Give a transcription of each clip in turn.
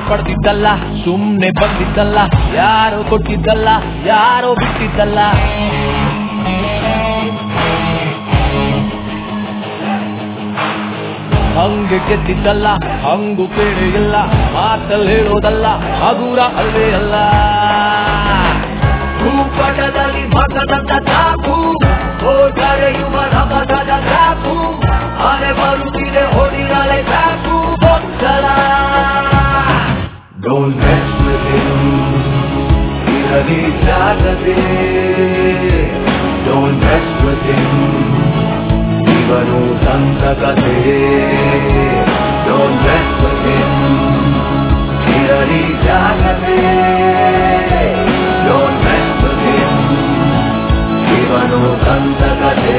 ಪಡೆದಿದ್ದಲ್ಲ ಸುಮ್ನೆ ಬಂದಿದ್ದಲ್ಲ ಯಾರೋ ಕೊಟ್ಟಿದ್ದಲ್ಲ ಯಾರೋ ಬಿಟ್ಟಿದ್ದಲ್ಲ ಹಂಗೆ ಗೆದ್ದಿದ್ದಲ್ಲ ಹಂಗು ಕೇಳಿ ಇಲ್ಲ ಮಾತಲ್ಲಿ ಹೇಳೋದಲ್ಲ ಹಗುರ ಅಲ್ಲೇ ಅಲ್ಲ ಭೂಪಟದಲ್ಲಿ ಮತದಂತ ಚಾಕು ಓಟರೆಯುವ ರಮದ ಚಾಕು ಅಲೆ ಬರುತ್ತಿದೆ ಹೊಡಿರಲೆ ಚಾಕು ಗೊಂದಲ Don't mess with him. ಇರಲಿ ಜಾಗದೆ Don't mess with him. ಇವನು ಸಂತಕತೆ Don't mess with him. ಇರಲಿ ಜಾಗದೆ Don't mess with him. ಇವನು ಸಂತಕತೆ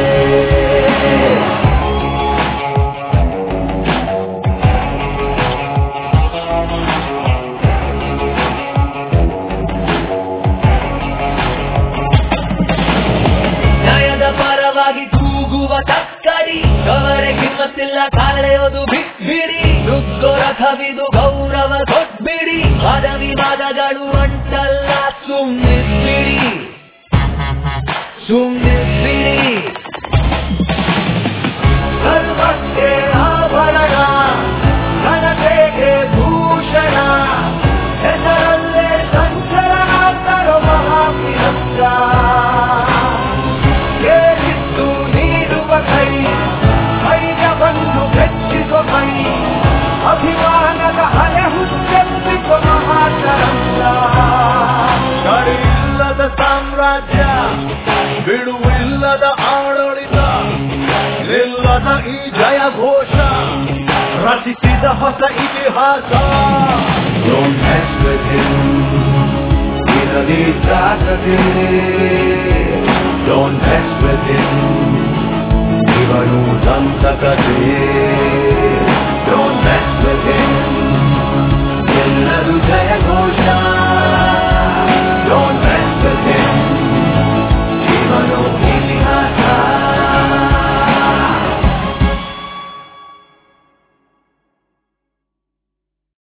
ನ್ಯಾಯದ ಪರವಾಗಿ ಕೂಗುವ ತಕ್ಕಡಿ ಅವರೇ ಕಿಮ್ಮತ್ತಿಲ್ಲ ಕಾಲೆಯೋದು ಬಿಟ್ಬಿಡಿ ನುಗ್ಗೊರ ಕವಿದು ಗೌರವ ಕೊಟ್ಬಿಡಿ ವಾದವಿವಾದಗಳು ಅಂಟಲ್ಲ ಸುಮ್ಮನಿಸ್ಬಿಡಿ ಸುಮ್ಮನಿಸ್ಬಿಡಿ ಸರ್ವಕ್ಕೆ ಆಭರಣ ಘನತೆಗೆ ಭೂಷಣ ಹೆಸರಲ್ಲೇ ಸಂಚಲನ ತರೋ ಮಹಾಪಿರಸ್ಕ ಕೇಳಿದ್ದು ನೀಡುವ ಕೈ ಧೈರ್ಯವನ್ನು ಹೆಚ್ಚಿಸುವ ಕೈ ಅಭಿಮಾನದ ಹಲೆ ಹುಟ್ಟೆಬ್ಬಿಸುವ ಮಹಾತರಂಗ ಇಲ್ಲದ ಸಾಮ್ರಾಜ್ಯ ಬಿಡುವಿಲ್ಲದ ಆಡಳಿತ ನಿಲ್ಲದ ಈ ಜಯ ಘೋಷ ರಚಿಸಿದ ಹೊಸ ಇತಿಹಾಸ Don't mess with him. ಇರಲಿ ಜಾಗದೆ Don't mess with him. ಇವನು ಸಂತಕತೆ